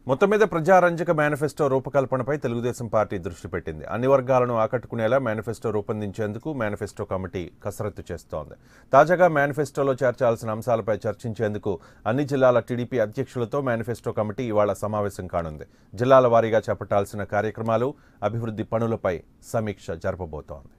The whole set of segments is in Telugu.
మొత్తం మీద ప్రజారంజక మేనిఫెస్టో రూపకల్పనపై తెలుగుదేశం పార్టీ దృష్టి పెట్టింది అన్ని వర్గాలను ఆకట్టుకునేలా మేనిఫెస్టో రూపొందించేందుకు మేనిఫెస్టో కమిటీ కసరత్తు చేస్తోంది తాజాగా మేనిఫెస్టోలో చేర్చాల్సిన అంశాలపై చర్చించేందుకు అన్ని జిల్లాల టీడీపీ అధ్యక్షులతో మేనిఫెస్టో కమిటీ ఇవాళ సమావేశం కానుంది జిల్లాల వారీగా చేపట్టాల్సిన కార్యక్రమాలు అభివృద్ధి పనులపై సమీక్ష జరపబోతోంది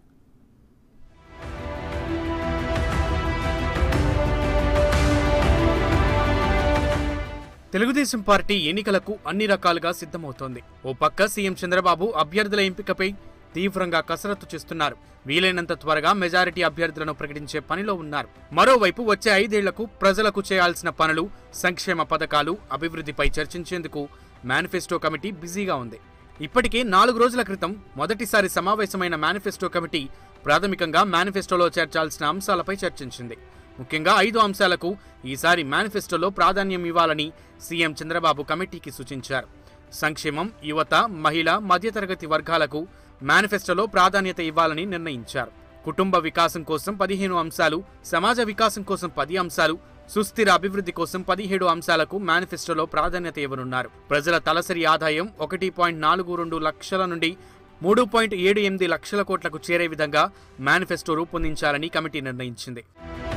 తెలుగుదేశం పార్టీ ఎన్నికలకు అన్ని రకాలుగా సిద్ధమవుతోంది ఓ పక్క సీఎం చంద్రబాబు అభ్యర్థుల ఎంపికపై తీవ్రంగా కసరత్తు చేస్తున్నారు వీలైనంత త్వరగా మెజారిటీ అభ్యర్థులను ప్రకటించే పనిలో ఉన్నారు మరోవైపు వచ్చే ఐదేళ్లకు ప్రజలకు చేయాల్సిన పనులు సంక్షేమ పథకాలు అభివృద్ధిపై చర్చించేందుకు మేనిఫెస్టో కమిటీ బిజీగా ఉంది ఇప్పటికే నాలుగు రోజుల క్రితం మొదటిసారి సమావేశమైన మేనిఫెస్టో కమిటీ ప్రాథమికంగా మేనిఫెస్టోలో చేర్చాల్సిన అంశాలపై చర్చించింది ముఖ్యంగా ఐదు అంశాలకు ఈసారి మేనిఫెస్టోలో ప్రాధాన్యం ఇవ్వాలని సీఎం చంద్రబాబు కమిటీకి సూచించారు సంక్షేమం యువత మహిళ మధ్యతరగతి వర్గాలకు మేనిఫెస్టోలో ప్రాధాన్యత ఇవ్వాలని నిర్ణయించారు కుటుంబ వికాసం కోసం పదిహేను అంశాలు సమాజ వికాసం కోసం పది అంశాలు సుస్థిర అభివృద్ధి కోసం పదిహేడు అంశాలకు మేనిఫెస్టోలో ప్రాధాన్యత ఇవ్వనున్నారు ప్రజల తలసరి ఆదాయం ఒకటి పాయింట్ నాలుగు రెండు లక్షల నుండి మూడు పాయింట్ ఏడు ఎనిమిది లక్షల కోట్లకు చేరే విధంగా మేనిఫెస్టో రూపొందించాలని కమిటీ నిర్ణయించింది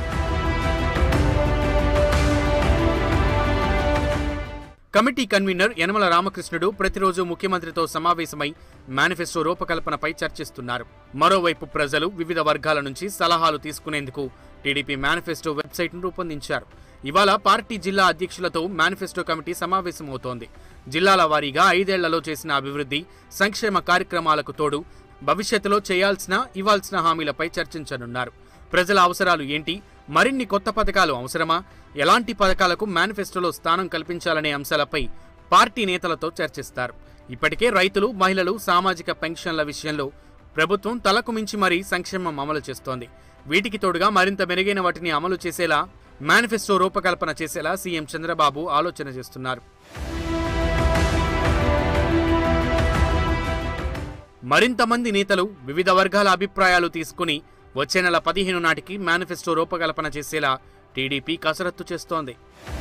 కమిటీ కన్వీనర్ యనమల రామకృష్ణుడు ప్రతిరోజు ముఖ్యమంత్రితో సమావేశమై మేనిఫెస్టో రూపకల్పనపై చర్చిస్తున్నారు మరోవైపు ప్రజలు వివిధ వర్గాల నుంచి సలహాలు తీసుకునేందుకు టీడీపీ మేనిఫెస్టో వెబ్సైట్ను రూపొందించారు ఇవాళ పార్టీ జిల్లా అధ్యక్షులతో మేనిఫెస్టో కమిటీ సమావేశమవుతోంది జిల్లాల వారీగా ఐదేళ్లలో చేసిన అభివృద్ధి సంక్షేమ కార్యక్రమాలకు తోడు భవిష్యత్తులో చేయాల్సిన ఇవ్వాల్సిన హామీలపై చర్చించనున్నారు ప్రజల అవసరాలు ఏంటి మరిన్ని కొత్త పథకాలు అవసరమా ఎలాంటి పథకాలకు మేనిఫెస్టోలో స్థానం కల్పించాలనే అంశాలపై పార్టీ నేతలతో చర్చిస్తారు ఇప్పటికే రైతులు మహిళలు సామాజిక పెన్షన్ల విషయంలో ప్రభుత్వం తలకు మించి మరీ సంక్షేమం అమలు చేస్తోంది వీటికి తోడుగా మరింత మెరుగైన వాటిని అమలు చేసేలా మేనిఫెస్టో రూపకల్పన చేసేలా సీఎం చంద్రబాబు ఆలోచన చేస్తున్నారు మరింత మంది నేతలు వివిధ వర్గాల అభిప్రాయాలు తీసుకుని వచ్చే నెల పదిహేను నాటికి మేనిఫెస్టో రూపకల్పన చేసేలా టీడీపీ కసరత్తు చేస్తోంది